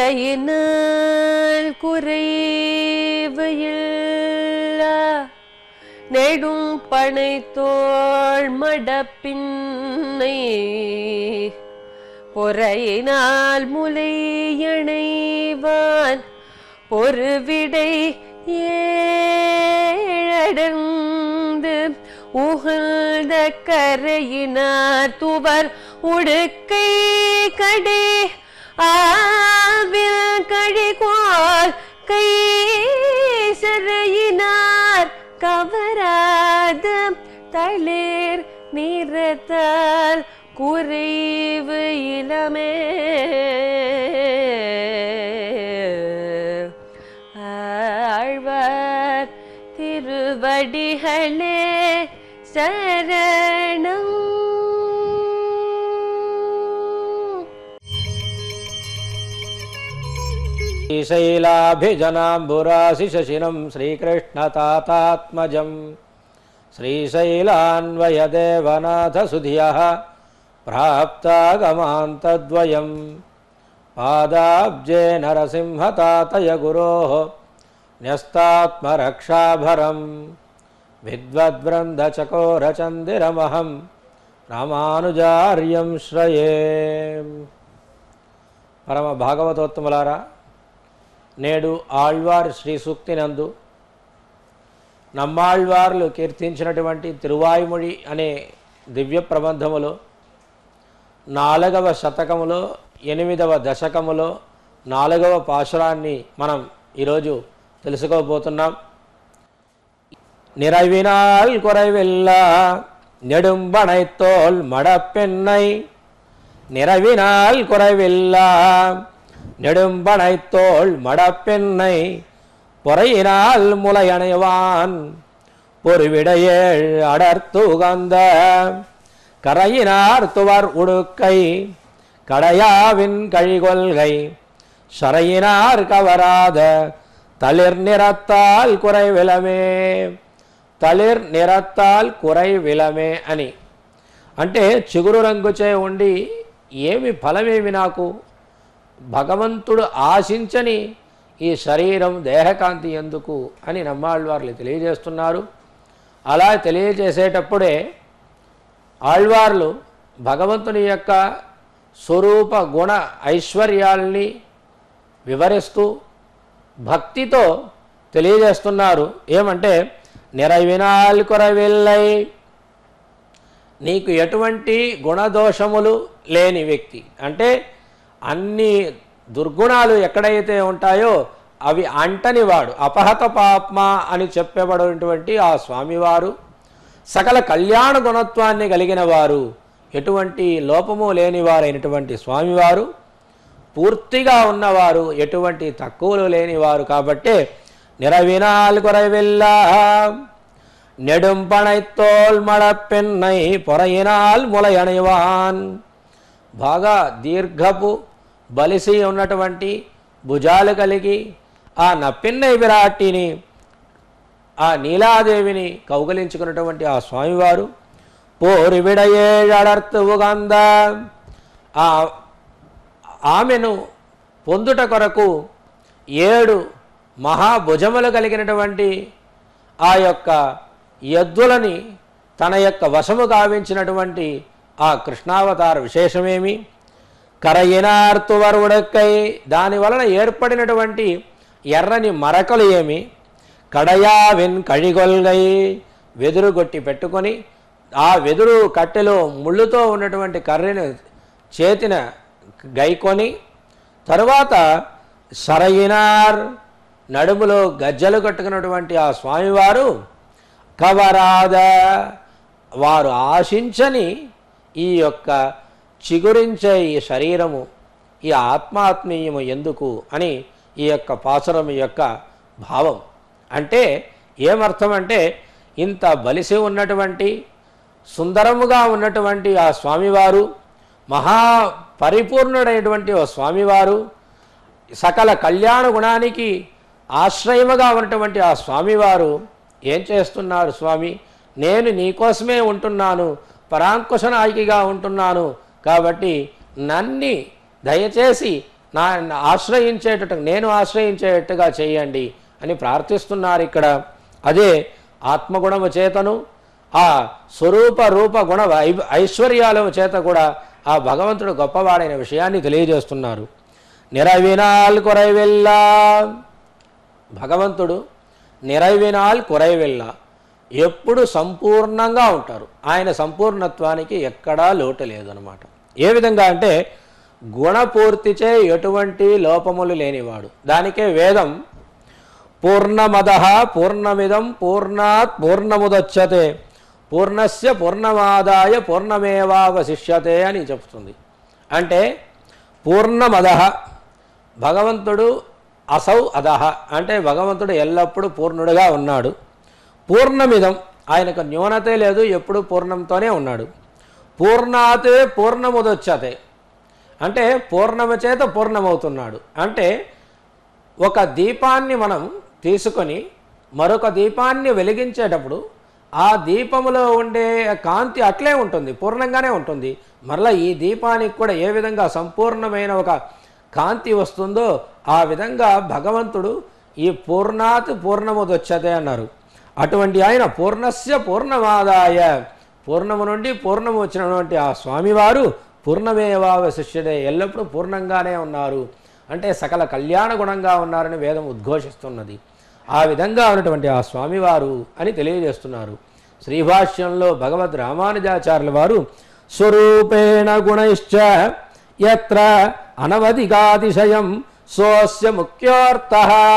பொறையினால் குறைவு இல்லா நெடும் பனைத்தோள் மடப்பின்னை பொறையினால் முலையணைவான் பொறுவிடை ஏழடர்ந்து உகழ்ந்த கரையினார் துவர் உடுக்கை கடே ஆவில் கழிகோல் கை சரையினார் கவராத தளிர் நிறத்தால் குறைவு இளமே ஆழ்வார் திருவடிகளே சரணம் श्रीशैलाभिजनाम्बुराशिशशिनं श्रीकृष्णतातात्मजं श्रीशैलान्वयदेवनाथसुधियः प्राप्तागमान्तद्वयं पादाब्जे नरसिंहतातय गुरोः न्यस्तात्मरक्षाभरं विद्वद्वृन्दचकोरचन्दिरमहं रामानुजार्यं श्रये పరమ భాగవతోత్తములారా నేడు ఆళ్వార్ శ్రీ సూక్తినందు నమ్మాళ్వార్లు కీర్తించినటువంటి తిరువాయుమొഴി అనే దివ్య ప్రబంధములో నాలుగవ శతకములో ఎనిమిదవ దశకములో నాలుగవ పాశురాన్ని మనం ఈరోజు తెలుసుకోబోతున్నాం நிறைவினால் குறைவில்லா நெடும்பனைத்தோல் மடப்பெண்ணை நிறைவினால் குறைவில்லா நெடும்பனைத்தோள் மடப்பெண்ணை பொறையினால் முலையணைவான் பொறுவிடையேழ் அடர்த்து உகந்த கரையினார் துவர் உடுக்கை கடையாவின் கழிகொள்கை சரையினார் கவராத தளிர் நிறத்தால் குறைவிலமே తళిర్ నిరత్తాల్ కురై విలమే అని అంటే చిగురు రంగుచే ఉండి ఏమి ఫలమేమి నాకు భగవంతుడు ఆశించని ఈ శరీరం దేహకాంతి ఎందుకు అని నమ్మాళ్వార్లు తెలియజేస్తున్నారు అలా తెలియజేసేటప్పుడే ఆళ్వార్లు భగవంతుని యొక్క స్వరూప గుణ ఐశ్వర్యాల్ని వివరిస్తూ భక్తితో తెలియజేస్తున్నారు ఏమంటే నిరవినాల్ కొరవిల్లై నీకు ఎటువంటి గుణదోషములు లేని వ్యక్తి అంటే అన్ని దుర్గుణాలు ఎక్కడైతే ఉంటాయో అవి అంటని వాడు అపహత పాప్మ అని చెప్పబడినటువంటి ఆ స్వామివారు సకల కళ్యాణ గుణత్వాన్ని కలిగిన వారు ఎటువంటి లోపము లేనివారైనటువంటి స్వామివారు పూర్తిగా ఉన్నవారు ఎటువంటి తక్కువలు లేనివారు కాబట్టే నిరవినాల్ కురవిల్లా நெடும்பனைத்தோல் மழப்பெண்ணை పొరయినాల్ ములయణివాన్ బాగా దీర్ఘపు బలిసి ఉన్నటువంటి భుజాలు కలిగి ఆ నప్పిన్నై విరాటిని ఆ నీలాదేవిని కౌగలించుకున్నటువంటి ఆ స్వామివారు పోరి విడయేഴടర్తు ఉగంద ఆ ఆమెను పొందుట కొరకు ఏడు మహాభుజములు కలిగినటువంటి ఆ యొక్క ఎద్దులని తన యొక్క వశము గావించినటువంటి ఆ కృష్ణావతార విశేషమేమి కరయినార్తువరుడక్కై దాని వలన ఏర్పడినటువంటి ఎర్రని మరకలు ఏమి కడయావిన్ కழிగొల్గై వెదురు గొట్టి పెట్టుకొని ఆ వెదురు కట్టెలో ముళ్ళుతో ఉన్నటువంటి కర్రెను చేతిన గైకొని తరువాత సరయినార్ నడుములో గజ్జలు కట్టుకున్నటువంటి ఆ స్వామివారు కవరాద వారు ఆశించని ఈ యొక్క చిగురించే ఈ శరీరము ఈ ఆత్మాత్మీయము ఎందుకు అని ఈ యొక్క పాసురం యొక్క భావం అంటే ఏమర్థం అంటే ఇంత బలిసి ఉన్నటువంటి సుందరముగా ఉన్నటువంటి ఆ స్వామివారు మహా పరిపూర్ణుడైనటువంటి ఓ స్వామివారు సకల కళ్యాణ గుణానికి ఆశ్రయముగా ఉన్నటువంటి ఆ స్వామివారు ఏం చేస్తున్నారు స్వామి నేను నీకోసమే ఉంటున్నాను పరాంకుశ నాయకిగా ఉంటున్నాను కాబట్టి నన్ని దయచేసి నా ఆశ్రయించేటట్టు నేను ఆశ్రయించేటట్టుగా చేయండి అని ప్రార్థిస్తున్నారు ఇక్కడ అదే ఆత్మగుణము చేతను ఆ స్వరూప రూప గుణ ఐ- ఐశ్వర్యాల చేత కూడా ఆ భగవంతుడు గొప్పవాడైన విషయాన్ని తెలియజేస్తున్నారు నిరవినాల్ కొరైవెల్లా భగవంతుడు నిరైవినాల్ కురైవెల్ల ఎప్పుడు సంపూర్ణంగా ఉంటారు ఆయన సంపూర్ణత్వానికి ఎక్కడా లోటు లేదనమాట ఏ విధంగా అంటే గుణపూర్తిచే ఎటువంటి లోపములు లేనివాడు దానికే వేదం పూర్ణమద పూర్ణమిదం పూర్ణాత్ పూర్ణముదచ్చతే పూర్ణస్య పూర్ణమాదాయ పూర్ణమేవావశిష్యతే అని చెప్తుంది అంటే పూర్ణమద భగవంతుడు అసౌ అదహ అంటే భగవంతుడు ఎల్లప్పుడూ పూర్ణుడుగా ఉన్నాడు పూర్ణమిదం ఆయనకు న్యూనతే లేదు ఎప్పుడు పూర్ణంతోనే ఉన్నాడు పూర్ణాత్ పూర్ణముదొచ్చతే అంటే పూర్ణము చేత పూర్ణమవుతున్నాడు అంటే ఒక దీపాన్ని మనం తీసుకొని మరొక దీపాన్ని వెలిగించేటప్పుడు ఆ దీపములో ఉండే కాంతి అట్లే ఉంటుంది పూర్ణంగానే ఉంటుంది మరలా ఈ దీపానికి కూడా ఏ విధంగా సంపూర్ణమైన ఒక కాంతి వస్తుందో ఆ విధంగా భగవంతుడు ఈ పూర్ణాత్ పూర్ణముదొచ్చతే అన్నారు అటువంటి ఆయన పూర్ణస్య పూర్ణమాదాయ పూర్ణము నుండి పూర్ణము వచ్చినటువంటి ఆ స్వామివారు పూర్ణమేవావశిష్యుడే ఎల్లప్పుడూ పూర్ణంగానే ఉన్నారు అంటే సకల కళ్యాణ గుణంగా ఉన్నారని వేదం ఉద్ఘోషిస్తున్నది ఆ విధంగా ఉన్నటువంటి ఆ స్వామివారు అని తెలియజేస్తున్నారు శ్రీభాష్యంలో భగవద్ రామానుజాచార్యుల వారు స్వరూపేణ గుణైశ్చ ఎత్ర అనవధికాతిశయం సోస్య ముఖ్యోర్థ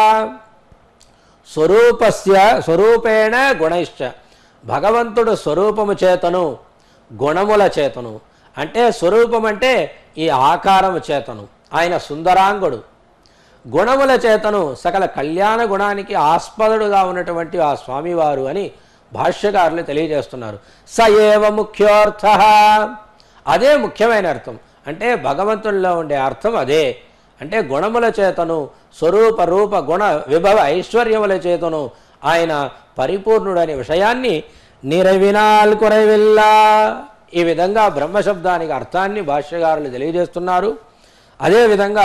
స్వరూపస్య స్వరూపేణ గుణైశ్చ భగవంతుడు స్వరూపము చేతను గుణముల చేతను అంటే స్వరూపం అంటే ఈ ఆకారము చేతను ఆయన సుందరాంగుడు గుణముల చేతను సకల కళ్యాణ గుణానికి ఆస్పదుడుగా ఉన్నటువంటి ఆ స్వామివారు అని భాష్యకారులు తెలియజేస్తున్నారు స ఏవ ముఖ్యోర్థ అదే ముఖ్యమైన అర్థం అంటే భగవంతుడిలో ఉండే అర్థం అదే అంటే గుణముల చేతను స్వరూప రూప గుణ విభవ ఐశ్వర్యముల చేతను ఆయన పరిపూర్ణుడనే విషయాన్ని నిరవినాల్ కురవిల్లా ఈ విధంగా బ్రహ్మశబ్దానికి అర్థాన్ని భాష్యకారులు తెలియజేస్తున్నారు అదేవిధంగా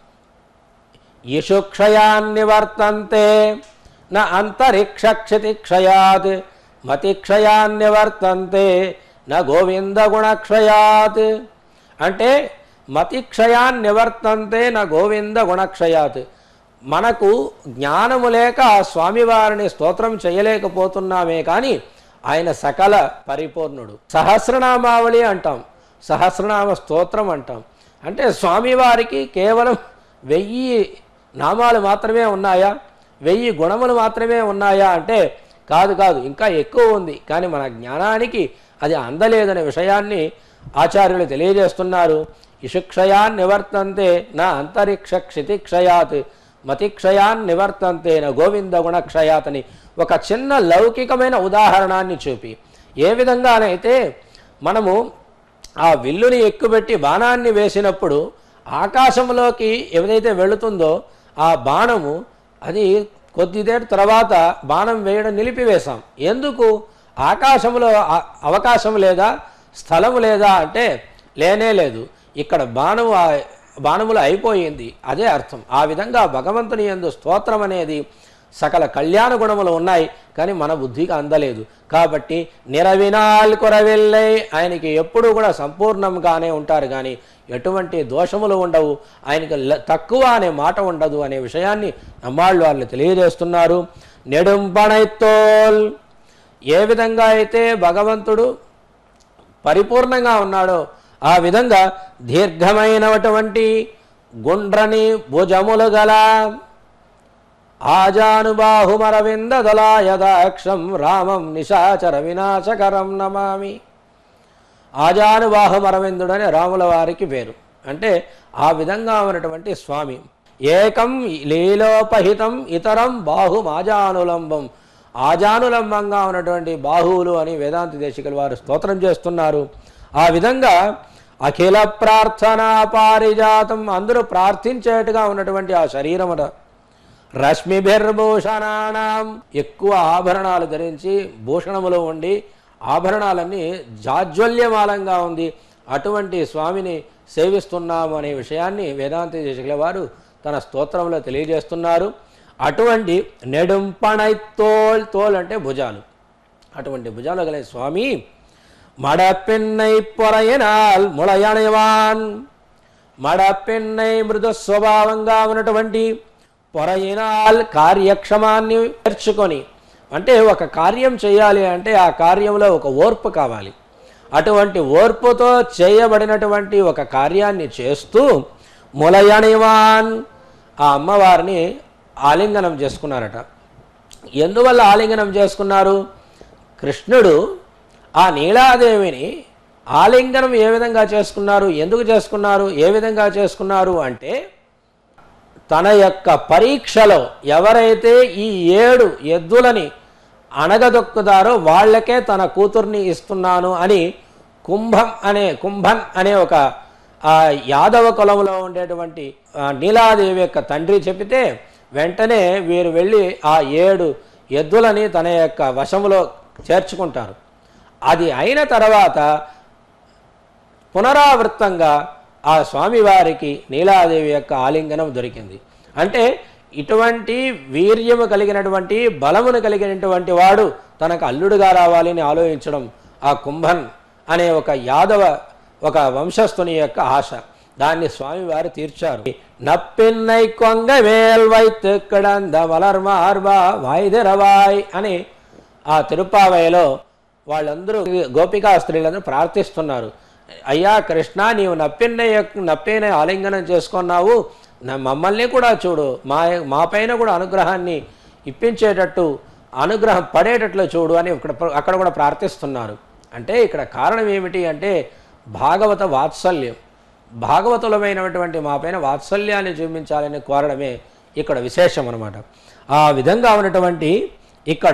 యశుక్షయాన్నివర్తంతే న అంతరిక్షక్షితిక్షయాత్ మతిక్షయాన్నివర్తంతే న గోవింద గుణక్షయాత్ అంటే మతిక్షయాన్ నివర్తంతే న గోవింద గుణక్షయాత్ మనకు జ్ఞానము లేక ఆ స్వామివారిని స్తోత్రం చేయలేకపోతున్నామే కానీ ఆయన సకల పరిపూర్ణుడు సహస్రనామావళి అంటాం సహస్రనామ స్తోత్రం అంటాం అంటే స్వామివారికి కేవలం వెయ్యి నామాలు మాత్రమే ఉన్నాయా వెయ్యి గుణములు మాత్రమే ఉన్నాయా అంటే కాదు కాదు ఇంకా ఎక్కువ ఉంది కానీ మన జ్ఞానానికి అది అందలేదనే విషయాన్ని ఆచార్యులు తెలియజేస్తున్నారు ఇషుక్షయాన్ నివర్తంతే నా అంతరిక్ష క్షితిక్షయాత్ మతిక్షయాన్ నివర్తంతే నా గోవింద గుణక్షయాత్ అని ఒక చిన్న లౌకికమైన ఉదాహరణాన్ని చూపి ఏ విధంగానైతే మనము ఆ విల్లుని ఎక్కుబెట్టి బాణాన్ని వేసినప్పుడు ఆకాశంలోకి ఏదైతే వెళుతుందో ఆ బాణము అది కొద్దిదేటి తర్వాత బాణం వేయడం నిలిపివేశాం ఎందుకు ఆకాశంలో ఆ- అవకాశం లేదా స్థలము లేదా అంటే లేనే లేదు ఇక్కడ బాణము ఆ- బాణములు అయిపోయింది అదే అర్థం ఆ విధంగా భగవంతుని యందు స్తోత్రం అనేది సకల కళ్యాణ గుణములు ఉన్నాయి కానీ మన బుద్ధికి అందలేదు కాబట్టి నిరవినాల్ కొరవెల్లై ఆయనకి ఎప్పుడూ కూడా సంపూర్ణంగానే ఉంటారు కానీ ఎటువంటి దోషములు ఉండవు ఆయనకి ల- తక్కువ అనే మాట ఉండదు అనే విషయాన్ని నమ్మాళ్ళు వాళ్ళు తెలియజేస్తున్నారు నెడుంపణైతోల్ ఏ విధంగా అయితే భగవంతుడు పరిపూర్ణంగా ఉన్నాడో ఆ విధంగా దీర్ఘమైనటువంటి గుండ్రని భుజములు గల ఆజానుబాహుమరవింద దళాయదాక్షం రామం నిశాచర వినాశకరం నమామి ఆజానుబాహుమరవిందుడు అనే రాముల వారికి పేరు అంటే ఆ విధంగా ఉన్నటువంటి స్వామి ఏకం లీలోపహితం ఇతరం బాహుమాజానులంబం ఆజానులంబంగా ఉన్నటువంటి బాహువులు అని వేదాంత దేశికుల వారు స్తోత్రం చేస్తున్నారు ఆ విధంగా అఖిల ప్రార్థనా పారిజాతం అందరూ ప్రార్థించేట్టుగా ఉన్నటువంటి ఆ శరీరమున రశ్మిభిర్భూషణానాం ఎక్కువ ఆభరణాలు ధరించి భూషణములో ఉండి ఆభరణాలన్నీ జాజ్వల్యమాలంగా ఉంది అటువంటి స్వామిని సేవిస్తున్నాము అనే విషయాన్ని వేదాంత దేశకుల వారు తన స్తోత్రంలో తెలియజేస్తున్నారు అటువంటి నెడుంపణై తోల్ తోల్ అంటే భుజాలు అటువంటి భుజాలు గల స్వామి మడపెన్నై పొరయనాల్ ముళయణవాన్ మడపెన్నై మృదు స్వభావంగా ఉన్నటువంటి పొరయినాల్ కార్యక్షమాన్ని నేర్చుకొని అంటే ఒక కార్యం చేయాలి అంటే ఆ కార్యంలో ఒక ఓర్పు కావాలి అటువంటి ఓర్పుతో చేయబడినటువంటి ఒక కార్యాన్ని చేస్తూ ములయణివాన్ ఆ అమ్మవారిని ఆలింగనం చేసుకున్నారట ఎందువల్ల ఆలింగనం చేసుకున్నారు కృష్ణుడు ఆ నీలాదేవిని ఆలింగనం ఏ విధంగా చేసుకున్నారు ఎందుకు చేసుకున్నారు ఏ విధంగా చేసుకున్నారు అంటే తన యొక్క పరీక్షలో ఎవరైతే ఈ ఏడు ఎద్దులని అణగదొక్కుతారో వాళ్ళకే తన కూతుర్ని ఇస్తున్నాను అని కుంభం అనే కుంభన్ అనే ఒక ఆ యాదవ కులంలో ఉండేటువంటి ఆ నీలాదేవి యొక్క తండ్రి చెబితే వెంటనే వీరు వెళ్ళి ఆ ఏడు ఎద్దులని తన యొక్క వశములో చేర్చుకుంటారు అది అయిన తర్వాత పునరావృత్తంగా ఆ స్వామివారికి నీలాదేవి యొక్క ఆలింగనం దొరికింది అంటే ఇటువంటి వీర్యము కలిగినటువంటి బలమును కలిగినటువంటి వాడు తనకు అల్లుడుగా రావాలని ఆలోచించడం ఆ కుంభన్ అనే ఒక యాదవ ఒక వంశస్థుని యొక్క ఆశ దాన్ని స్వామివారు తీర్చారు నప్పిన్నై కొంగ వేల్ వైత్ కిడంద మలర్మార్బా వాయిదెరవాయ్ అని ఆ తిరుపావయలో వాళ్ళందరూ గోపికా స్త్రీలందరూ ప్రార్థిస్తున్నారు అయ్యా కృష్ణ నీవు నప్పిన యొక్క నప్పేన ఆలింగనం చేసుకున్నావు నా మమ్మల్ని కూడా చూడు మా మా పైన కూడా అనుగ్రహాన్ని ఇప్పించేటట్టు అనుగ్రహం పడేటట్లు చూడు అని ఇక్కడ అక్కడ కూడా ప్రార్థిస్తున్నారు అంటే ఇక్కడ కారణం ఏమిటి అంటే భాగవత వాత్సల్యం భాగవతులమైనటువంటి మా పైన వాత్సల్యాన్ని చూపించాలని కోరడమే ఇక్కడ విశేషం అనమాట ఆ విధంగా ఉన్నటువంటి ఇక్కడ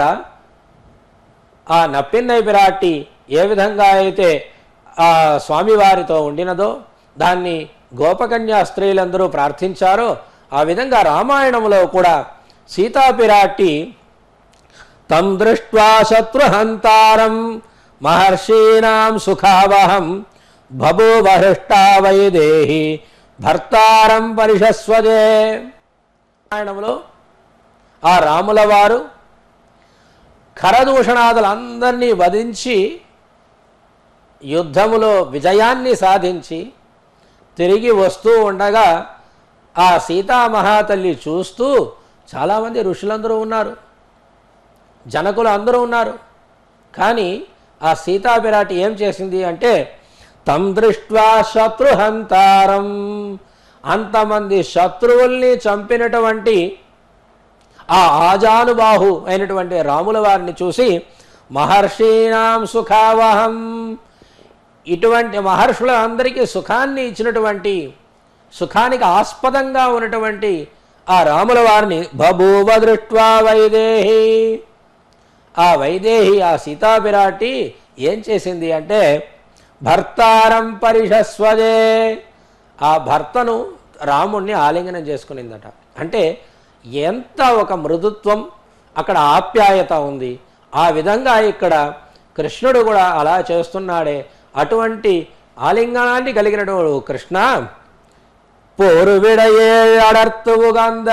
ఆ నప్పిన్నై పిరాట్టి ఏ విధంగా అయితే ఆ స్వామివారితో ఉండినదో దాన్ని గోపకన్యా స్త్రీలందరూ ప్రార్థించారో ఆ విధంగా రామాయణంలో కూడా సీతాపిరాట్టి తం దృష్ట్వా శత్రుహంతారం మహర్షీణాం సుఖావహం బభూవహృష్టా వైదేహి భర్తారం పరిషస్వజే రామాయణంలో ఆ రాముల వారు ఖరదూషణాదులందరినీ వధించి యుద్ధములో విజయాన్ని సాధించి తిరిగి వస్తూ ఉండగా ఆ సీతామహాతల్లి చూస్తూ చాలామంది ఋషులందరూ ఉన్నారు జనకులు అందరూ ఉన్నారు కానీ ఆ సీతాపిరాటి ఏం చేసింది అంటే తం దృష్ట్వా శత్రుహంతారం అంతమంది శత్రువుల్ని చంపినటువంటి ఆ ఆజానుబాహు అయినటువంటి రాముల వారిని చూసి మహర్షీణాం సుఖావహం ఇటువంటి మహర్షుల అందరికీ సుఖాన్ని ఇచ్చినటువంటి సుఖానికి ఆస్పదంగా ఉన్నటువంటి ఆ రాముల వారిని బభూవ దృష్ట్వా వైదేహి ఆ వైదేహి ఆ సీతాపిరాటి ఏం చేసింది అంటే భర్తారం పరిషస్వదే ఆ భర్తను రాముణ్ణి ఆలింగనం చేసుకునిందట అంటే ఎంత ఒక మృదుత్వం అక్కడ ఆప్యాయత ఉంది ఆ విధంగా ఇక్కడ కృష్ణుడు కూడా అలా చేస్తున్నాడే అటువంటి ఆలింగనాన్ని కలిగినటువంటి కృష్ణ పోరు విడయే అడర్తువుగంద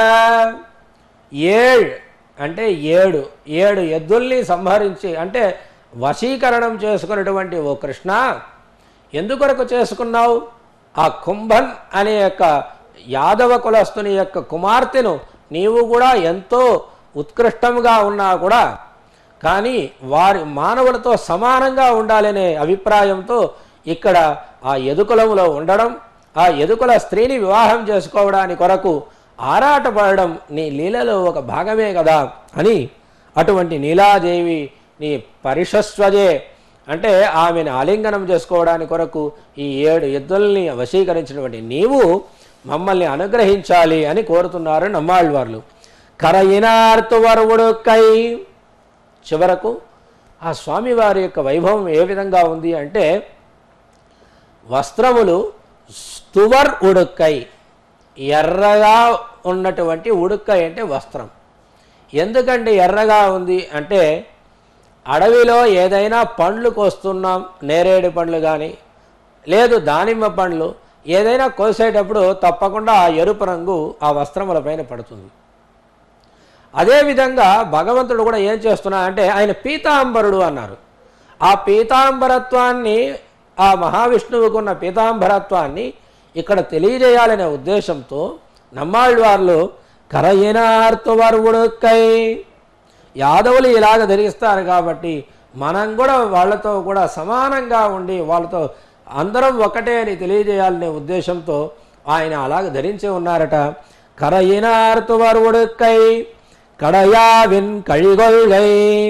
ఏళ్ అంటే ఏడు ఏడు ఎద్దుల్ని సంహరించి అంటే వశీకరణం చేసుకున్నటువంటి ఓ కృష్ణ ఎందుకొరకు చేసుకున్నావు ఆ కుంభన్ అనే యొక్క యాదవ కులస్తుని యొక్క కుమార్తెను నీవు కూడా ఎంతో ఉత్కృష్టంగా ఉన్నా కూడా కానీ వారి మానవులతో సమానంగా ఉండాలనే అభిప్రాయంతో ఇక్కడ ఆ ఎదుకులంలో ఉండడం ఆ ఎదుకుల స్త్రీని వివాహం చేసుకోవడానికి కొరకు ఆరాటపడడం నీ లీలలో ఒక భాగమే కదా అని అటువంటి నీలాదేవి నీ పరిషస్వజే అంటే ఆమెను ఆలింగనం చేసుకోవడానికి కొరకు ఈ ఏడు ఎద్దుల్ని వశీకరించినటువంటి నీవు మమ్మల్ని అనుగ్రహించాలి అని కోరుతున్నారు నమ్మాళ్ళవార్లు కరయినార్తువరువుడు కై చివరకు ఆ స్వామివారి యొక్క వైభవం ఏ విధంగా ఉంది అంటే వస్త్రములు స్తువర్ ఉడుక్కై ఎర్రగా ఉన్నటువంటి ఉడుక్కై అంటే వస్త్రం ఎందుకంటే ఎర్రగా ఉంది అంటే అడవిలో ఏదైనా పండ్లు కోస్తున్నాం నేరేడు పండ్లు కానీ లేదు దానిమ్మ పండ్లు ఏదైనా కోసేటప్పుడు తప్పకుండా ఆ ఎరుపు రంగు ఆ వస్త్రముల పైన పడుతుంది అదేవిధంగా భగవంతుడు కూడా ఏం చేస్తున్నా అంటే ఆయన పీతాంబరుడు అన్నారు ఆ పీతాంబరత్వాన్ని ఆ మహావిష్ణువుకున్న పీతాంబరత్వాన్ని ఇక్కడ తెలియజేయాలనే ఉద్దేశంతో నమ్మాళ్ళవార్లు కరయినార్తువర్వుడుకై యాదవులు ఇలాగ ధరిస్తారు కాబట్టి మనం కూడా వాళ్ళతో కూడా సమానంగా ఉండి వాళ్ళతో అందరం ఒకటే అని తెలియజేయాలనే ఉద్దేశంతో ఆయన అలాగ ధరించి ఉన్నారట కరయినార్తువర్వుడుకై కడయావిన్ కழிగొల్గై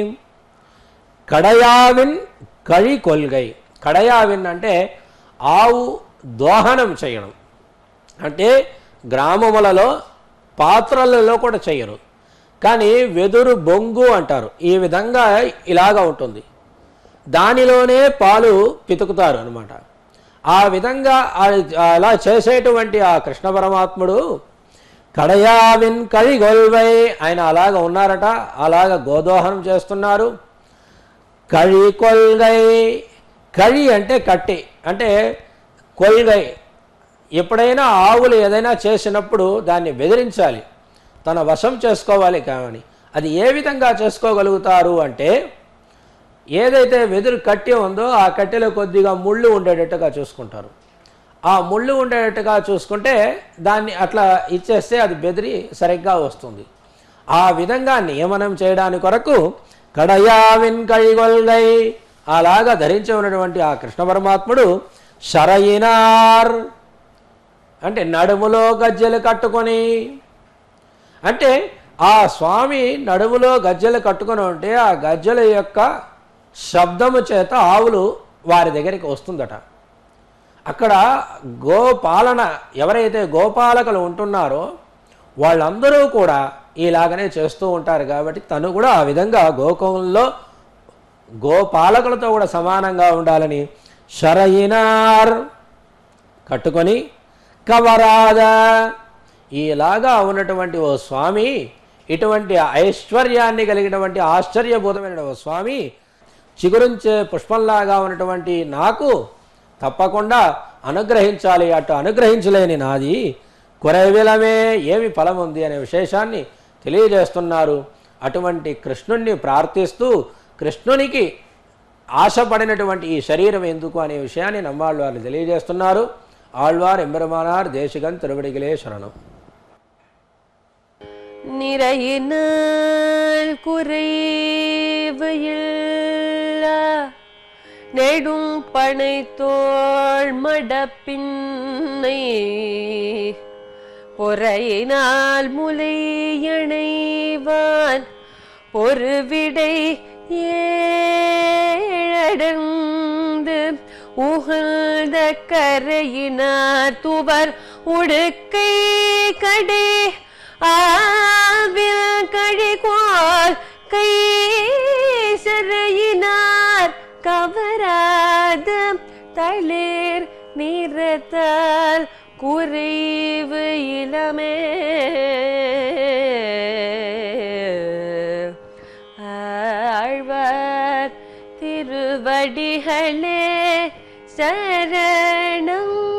కడయావిన్ కళి కొల్గై కడయావిన్ అంటే ఆవు దోహనం చేయడం అంటే గ్రామములలో పాత్రలలో కూడా చేయరు కానీ వెదురు బొంగు అంటారు ఈ విధంగా ఇలాగా ఉంటుంది దానిలోనే పాలు పితుకుతారు అనమాట ఆ విధంగా ఆ- అలా చేసేటువంటి ఆ కృష్ణ పరమాత్ముడు కడయావిన్ కళి గొల్వై ఆయన అలాగ ఉన్నారట అలాగ గోదోహనం చేస్తున్నారు కళి కొల్గై కళి అంటే కట్టి అంటే కొల్గై ఎప్పుడైనా ఆవులు ఏదైనా చేసినప్పుడు దాన్ని బెదిరించాలి తన వశం చేసుకోవాలి కానీ అది ఏ విధంగా చేసుకోగలుగుతారు అంటే ఏదైతే వెదురు కట్టి ఉందో ఆ కట్టెలో కొద్దిగా ముళ్ళు ఉండేటట్టుగా చూసుకుంటారు ఆ ముళ్ళు ఉండేటట్టుగా చూసుకుంటే దాన్ని అట్లా ఇచ్చేస్తే అది బెదిరి సరిగ్గా వస్తుంది ఆ విధంగా నియమనం చేయడానికి కొరకు కడయావిన్ కళిగొల్గై అలాగా ధరించి ఉన్నటువంటి ఆ కృష్ణ పరమాత్ముడు శరయినార్ అంటే నడుములో గజ్జెలు కట్టుకొని అంటే ఆ స్వామి నడుములో గజ్జెలు కట్టుకొని ఉంటే ఆ గజ్జెల యొక్క శబ్దము చేత ఆవులు వారి దగ్గరికి వస్తుందట అక్కడ గోపాలన ఎవరైతే గోపాలకులు ఉంటున్నారో వాళ్ళందరూ కూడా ఇలాగనే చేస్తూ ఉంటారు కాబట్టి తను కూడా ఆ విధంగా గోకులంలో గోపాలకులతో కూడా సమానంగా ఉండాలని శరయినార్ కట్టుకొని కవరాద ఈలాగా ఉన్నటువంటి ఓ స్వామి ఇటువంటి ఐశ్వర్యాన్ని కలిగినటువంటి ఆశ్చర్యభూతమైన ఓ స్వామి చిగురించే పుష్పంలాగా ఉన్నటువంటి నాకు తప్పకుండా అనుగ్రహించాలి అటు అనుగ్రహించలేని నాది కురవిలమే ఏమి ఫలం ఉంది అనే విశేషాన్ని తెలియజేస్తున్నారు అటువంటి కృష్ణుణ్ణి ప్రార్థిస్తూ కృష్ణునికి ఆశపడినటువంటి ఈ శరీరం ఎందుకు అనే విషయాన్ని నమ్మాళ్ళు వారు తెలియజేస్తున్నారు ఆళ్వార్ ఎంబెరుమానార్ దేశిగన్ తిరువడిగిలే శరణం நிறையினால் குறைவையில்லா நெடும் பனைத்தோள் மடப்பின்னை பொறையினால் முலையணைவான் பொறுவிடை ஏழடர்ந்து உகழ்ந்த கரையினார் துவர் உடுக்கை கடை ஆவில் கழிகோல் கை சரையினார் கவராத தளிர் நிறத்தால் குறைவு இளமே ஆழ்வார் திருவடிகளே சரணம்